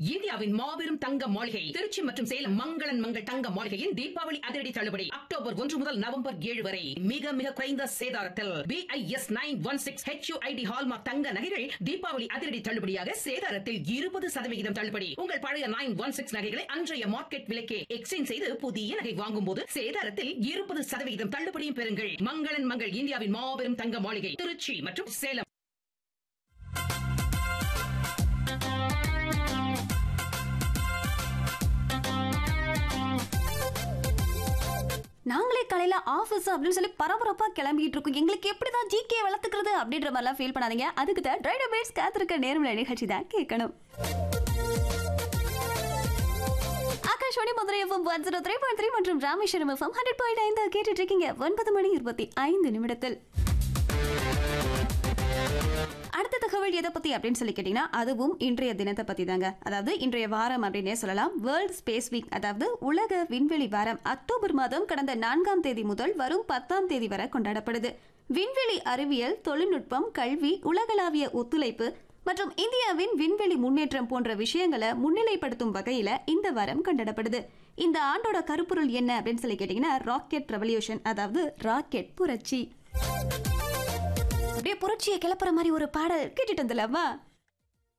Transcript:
இந்தியாவின் மாபெரும் தங்க மாளிகை திருச்சி மற்றும் சேலம் மங்களன் மங்கள் தங்க மாளிகையின் தீபாவளி அதிரடி தள்ளுபடி அக்டோபர் ஒன்று முதல் நவம்பர் ஏழு வரை மிக மிக குறைந்த சேதாரத்தில் BIS nine one six HUID hallmark தங்க நகைகள் தீபாவளி அதிரடி தள்ளுபடியாக சேதாரத்தில் இருபது சதவிகிதம் தள்ளுபடி உங்கள் பழைய நைன் ஒன் சிக்ஸ் நகைகளை அன்றைய மார்க்கெட் விலைக்கே எக்ஸ்சேஞ்ச் செய்து புதிய நகை வாங்கும் போது சேதாரத்தில் இருபது சதவிகிதம் தள்ளுபடியும் பெறுங்கள் மங்களன் மங்கள் இந்தியாவின் மாபெரும் தங்க மாளிகை திருச்சி மற்றும் சேலம் நாங்களே காலையில ஆஃபீஸ் அப்படின்னு சொல்லி பரபரப்பா கிளம்பிட்டு இருக்கோம் எங்களுக்கு எப்படிதான் ஜிகே வளர்த்துக்கிறது அப்படின்ற மாதிரிலாம் ஃபீல் பண்ணாதீங்க அதுக்கு தான் ட்ரைடர் பேட்ஸ் காத்திருக்க நேர்மலை நிகழ்ச்சி தான் கேட்கணும் Akashvani Madurai FM one zero three point three மற்றும் ராமேஸ்வரம் எஃப்எம் ஹண்ட்ரட் பாயிண்ட் ஐந்து கேட்டுட்டு இருக்கீங்க ஒன்பது மணி இருபத்தி ஐந்து நிமிடத்தில் அடுத்த தகவல் எதை பத்தி அப்படின்னு சொல்லி கேட்டீங்கன்னா அதுவும் இன்றைய தினத்தை பத்தி தாங்க அதாவது இன்றைய வாரம் அப்படின்னே சொல்லலாம் வேர்ல்ட் ஸ்பேஸ் வீக் அதாவது உலக விண்வெளி வாரம் அக்டோபர் மாதம் கடந்த நான்காம் தேதி முதல் வரும் பத்தாம் தேதி வரை கொண்டாடப்படுது விண்வெளி அறிவியல் தொழில்நுட்பம் கல்வி உலகளாவிய ஒத்துழைப்பு மற்றும் இந்தியாவின் விண்வெளி முன்னேற்றம் போன்ற விஷயங்களை முன்னிலைப்படுத்தும் வகையில இந்த வாரம் கொண்டாடப்படுது இந்த ஆண்டோட கருப்பொருள் என்ன அப்படின்னு சொல்லி கேட்டீங்கன்னா ராக்கெட் ரெவல்யூஷன் அதாவது ராக்கெட் புரட்சி அப்படியே புரட்சியை கிளப்புற மாதிரி ஒரு பாடல் கேட்டுட்டு வந்துடலாமா